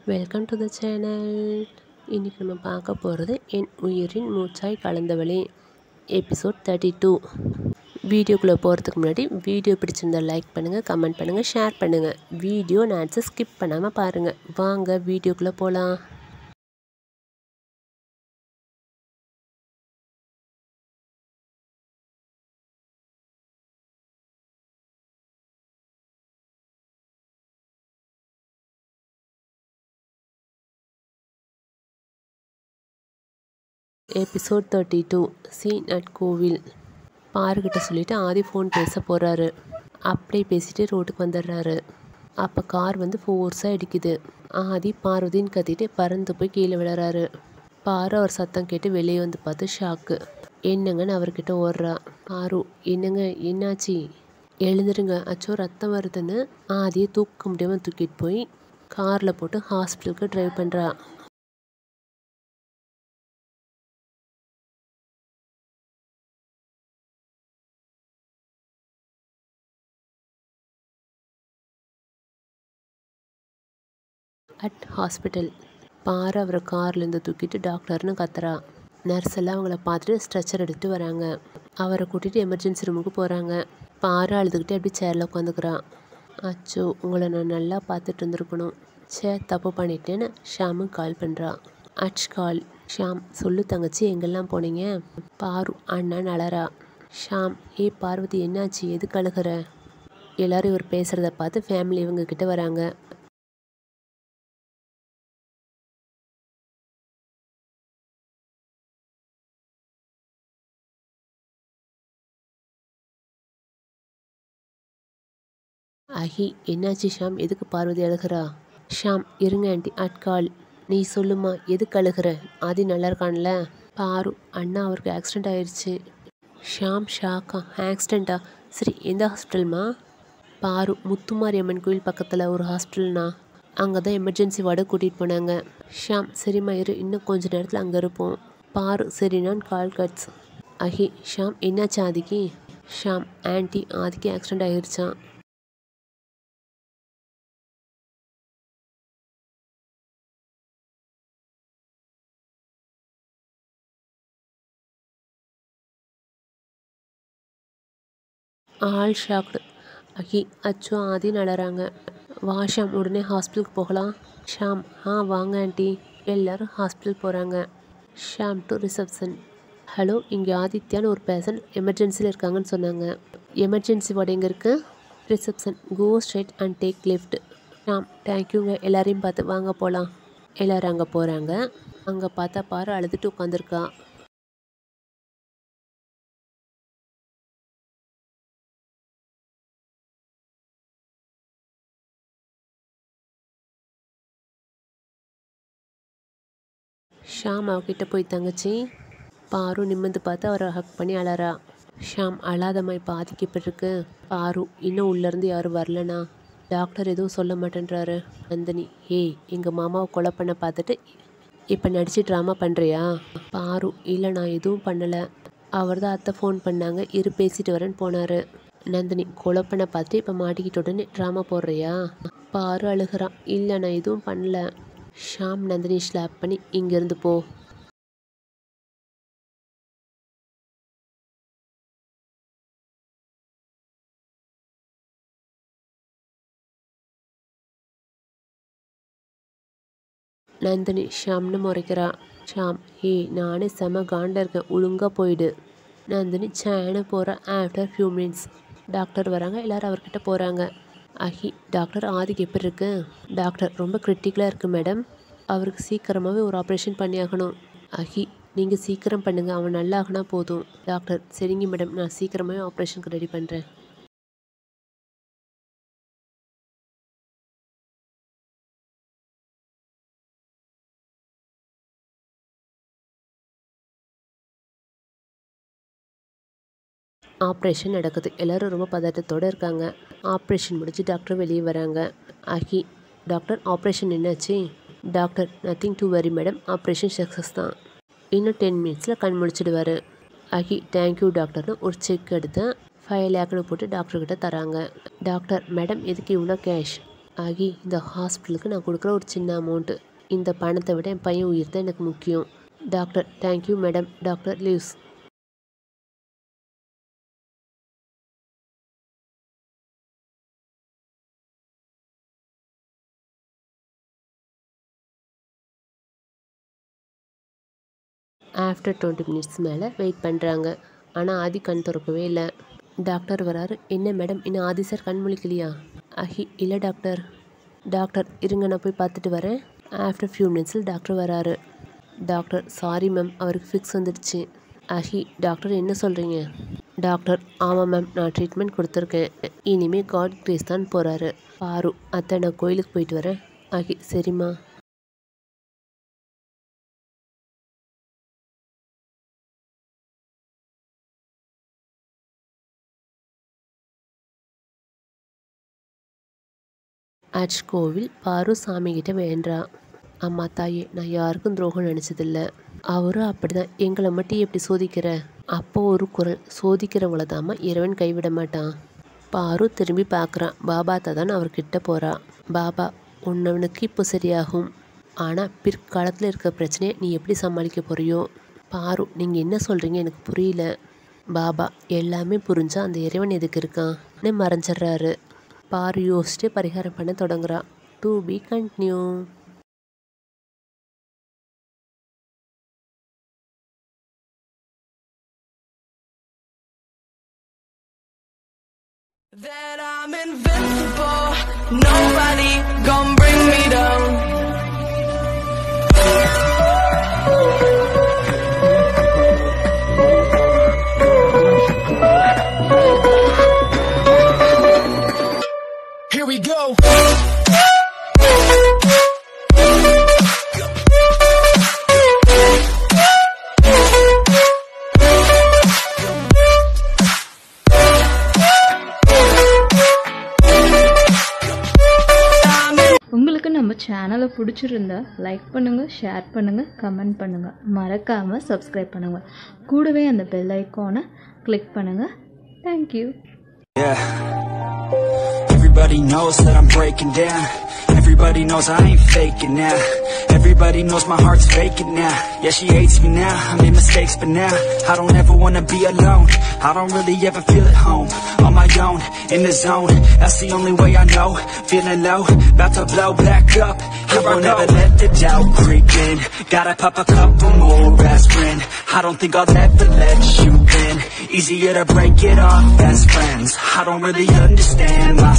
Welcome to the channel இன்றைக்கி நம்ம பார்க்க போகிறது என் உயிரின் மூச்சாய் கலந்தவளே எபிசோட் தேர்ட்டி டூ வீடியோக்குள்ளே போகிறதுக்கு முன்னாடி வீடியோ பிடிச்சிருந்தா லைக் பண்ணுங்கள் கமெண்ட் பண்ணுங்கள் ஷேர் பண்ணுங்கள் வீடியோ நேட்ஸை ஸ்கிப் பண்ணாமல் பாருங்கள் வாங்க வீடியோக்குள்ளே போகலாம் episode thirty two scene at கோவில் பாருக்கிட்ட சொல்லிவிட்டு ஆதி ஃபோன் பேச போகிறாரு அப்படியே பேசிட்டு ரோட்டுக்கு வந்துடுறாரு அப்போ கார் வந்து ஃபோர்ஸாக இடிக்குது ஆதி பார்வதின்னு கத்திட்டு பறந்து போய் கீழே விழுறாரு பாரு அவர் சத்தம் கேட்டு வெளியே வந்து பார்த்து ஷாக்கு என்னங்கன்னு அவர்கிட்ட ஓடுறா பாரு என்னங்க என்னாச்சு எழுந்துருங்க அச்சோ ரத்தம் வருதுன்னு ஆதியை தூக்க முடியாமல் தூக்கிட்டு போய் காரில் போட்டு ஹாஸ்பிட்டலுக்கு ட்ரைவ் பண்ணுறா அட் ஹாஸ்பிட்டல் பாரு அவரை கார்லேருந்து தூக்கிட்டு டாக்டர்னு கத்துறா நர்ஸ் எல்லாம் அவங்கள பார்த்துட்டு ஸ்ட்ரெச்சர் எடுத்துட்டு வராங்க அவரை கூட்டிகிட்டு எமர்ஜென்சி ரூமுக்கு போகிறாங்க பாரு அழுதுகிட்டே அப்படி சேரில் உட்காந்துக்கிறான் அச்சோ உங்களை நான் நல்லா பார்த்துட்டு இருந்திருக்கணும் சே தப்பு பண்ணிட்டேன்னு ஷாமு கால் பண்ணுறா அச் கால் ஷாம் சொல்லு தங்கச்சி எங்கெல்லாம் போனீங்க பாரு அண்ணன் அலறா ஷாம் ஏ பார்வதி என்னாச்சு எதுக்கு அழுகிற எல்லாரும் இவர் பேசுகிறத பார்த்து ஃபேமிலி இவங்க கிட்ட வராங்க அஹி என்னாச்சு ஷாம் எதுக்கு பார்வதி அழுகிறா ஷாம் இருங்க ஆண்டி அட்கால் நீ சொல்லுமா எதுக்கு அழுகிற ஆதி நல்லா இருக்கான்ல பாரு அண்ணா அவருக்கு ஆக்சிடெண்ட் ஆயிடுச்சு ஷாம் ஷாக்கா ஆக்சிடெண்ட்டா சரி எந்த ஹாஸ்பிட்டல்மா பாரு முத்துமாரியம்மன் கோயில் பக்கத்தில் ஒரு ஹாஸ்பிட்டல்னா அங்கே தான் எமர்ஜென்சி வார்டு கூட்டிகிட்டு போனாங்க ஷாம் சரிம்மா இரு இன்னும் கொஞ்ச நேரத்தில் அங்கே இருப்போம் பாரு சரி நான் கால் கட்ஸ் அஹி ஷாம் என்னாச்சு ஆதிக்கு ஷாம் ஆன்ட்டி ஆதிக்கு ஆக்சிடெண்ட் ஆயிடுச்சான் ஆல் ஷாக்டு அஹி அச்சோ ஆதி நடறாங்க வா ஷாம் உடனே ஹாஸ்பிட்டலுக்கு போகலாம் ஷாம் ஆ வாங்க ஆண்டி எல்லாரும் ஹாஸ்பிட்டல் போகிறாங்க ஷாம் டு ரிசப்ஷன் ஹலோ இங்கே ஆதித்யான்னு ஒரு பேஷண்ட் எமர்ஜென்சியில் இருக்காங்கன்னு சொன்னாங்க எமர்ஜென்சி வார்டு எங்கே இருக்குது reception go straight and take left Sham தேங்க்யூங்க எல்லாரையும் பார்த்து வாங்க போகலாம் எல்லோரும் அங்கே போகிறாங்க அங்கே பார்த்தா பாரு அழுதுட்டு உட்காந்துருக்கா ஷாம் அவகிட்ட போய் தங்கச்சி பாரு நிமிர்ந்து பார்த்து அவரை ஹக் பண்ணி அழறா ஷாம் அழாதம்மா இப்போ ஆதிக்கப்பட்டிருக்கு பாரு இன்னும் உள்ளேருந்து யாரும் வரலனா டாக்டர் எதுவும் சொல்ல மாட்டேன்றாரு நந்தினி ஏய் எங்கள் மாமாவை கொலை பண்ண பார்த்துட்டு இப்போ நடிச்சு ட்ராமா பண்ணுறியா பாரு இல்லை நான் எதுவும் பண்ணலை அவர் தான் அத்தை ஃபோன் பண்ணாங்க இரு பேசிட்டு வரேன்னு போனார் நந்தினி கொலை பண்ண பார்த்துட்டு இப்போ மாட்டிக்கிட்ட உடனே ட்ராமா போடுறியா பாரு அழுகிறான் இல்லை நான் எதுவும் பண்ணல ஷாம் நந்தினி ஸ்லாப் பண்ணி இங்கேருந்து போ நந்தினி ஷாம்னு முறைக்கிறா ஷாம் ஏ நானே செம காண்டா இருக்கேன் ஒழுங்காக போயிடு நந்தினி சேனு போகிற ஆஃப்டர் ஃபியூ மினிட்ஸ் டாக்டர் வராங்க எல்லோரும் அவர்கிட்ட போகிறாங்க அஹி டாக்டர் ஆதிக்கு எப்படி இருக்கு டாக்டர் ரொம்ப கிரிட்டிக்கலாக இருக்குது மேடம் அவருக்கு சீக்கிரமாகவே ஒரு ஆப்ரேஷன் பண்ணியாகணும் அஹி நீங்கள் சீக்கிரம் பண்ணுங்கள் அவன் நல்லா ஆகினா போதும் டாக்டர் சரிங்க மேடம் நான் சீக்கிரமாகவே ஆப்ரேஷனுக்கு ரெடி பண்ணுறேன் ஆப்ரேஷன் நடக்குது எல்லோரும் ரொம்ப பதட்டத்தோடு இருக்காங்க ஆப்ரேஷன் முடிச்சு டாக்டர் வெளியே வராங்க அஹி டாக்டர் ஆப்ரேஷன் என்னாச்சு doctor nothing to worry madam operation success தான் இன்னும் டென் மினிட்ஸில் கண் முடிச்சிடுவார் அஹி தேங்க்யூ டாக்டர்னு ஒரு செக் எடுத்து ஃபைவ் லேக்னு போட்டு டாக்டர்கிட்ட தராங்க டாக்டர் மேடம் எதுக்கு இவ்வளோ கேஷ் ஆகி இந்த ஹாஸ்பிட்டலுக்கு நான் கொடுக்குற ஒரு சின்ன அமௌண்ட்டு இந்த பணத்தை விட என் பையன் உயிர் தான் எனக்கு முக்கியம் doctor thank you madam doctor leaves after twenty minutes மேலே வெயிட் பண்ணுறாங்க ஆனால் ஆதி கண் திறக்கவே இல்லை டாக்டர் வராரு என்ன மேடம் இன்னும் ஆதி சார் கண் முழிக்கலையா அஹி இல்லை டாக்டர் டாக்டர் இருங்க நான் போய் பார்த்துட்டு வரேன் ஆஃப்டர் ஃபியூ மினிட்ஸில் டாக்டர் வராரு டாக்டர் சாரி மேம் அவருக்கு ஃபிக்ஸ் வந்துடுச்சு அஹி டாக்டர் என்ன சொல்கிறீங்க டாக்டர் ஆமாம் மேம் நான் ட்ரீட்மெண்ட் கொடுத்துருக்கேன் இனிமேல் காட் கிரேஸ் தான் போகிறாரு பாரு அத்தை நான் கோயிலுக்கு போயிட்டு வரேன் அஹி சரிம்மா அச் கோவில் பாரு சாமிகிட்ட வேண்டா அம்மா தாயே நான் யாருக்கும் துரோகம் நினச்சதில்ல அவரும் அப்படிதான் எங்களை மட்டும் எப்படி சோதிக்கிற அப்போ ஒரு குரல் சோதிக்கிறவங்கள தாம்மா இறைவன் கைவிட மாட்டான் பாரு திரும்பி பார்க்குறான் பாபா தான் அவர்கிட்ட போகிறா பாபா உன்னவனுக்கு இப்போ சரியாகும் ஆனால் பிற்காலத்தில் இருக்க பிரச்சனையை நீ எப்படி சமாளிக்க போறியோ பாரு நீங்கள் என்ன சொல்கிறீங்க எனக்கு புரியல பாபா எல்லாமே புரிஞ்சா அந்த இறைவன் எதுக்கு இருக்கான் மறைஞ்சிட்றாரு பாரு யோசிச்சுட்டு பரிகாரம் பண்ண தொடங்குறா to be continue That I'm invincible, nobody gon' bring me down. Here we go. உங்களுக்கு நம்ம சேனலை பிடிச்சிருந்தா லைக் பண்ணுங்கள் ஷேர் பண்ணுங்கள் கமெண்ட் பண்ணுங்கள் மறக்காமல் சப்ஸ்கிரைப் பண்ணுங்கள் கூடவே அந்த பெல் ஐக்கானை கிளிக் பண்ணுங்கள் thank you Yeah. Everybody knows that I'm breaking down. Everybody knows I ain't faking now. Everybody knows my heart's faking now. Yeah, she hates me now. I made mistakes, but now I don't ever wanna be alone. I don't really ever feel at home. On my own, in the zone. That's the only way I know. Feeling low, about to blow back up. I won't ever let the doubt creep in. Gotta pop a couple more aspirin. I don't think I'll ever let you in. Easier to break it off best friends. I don't really understand why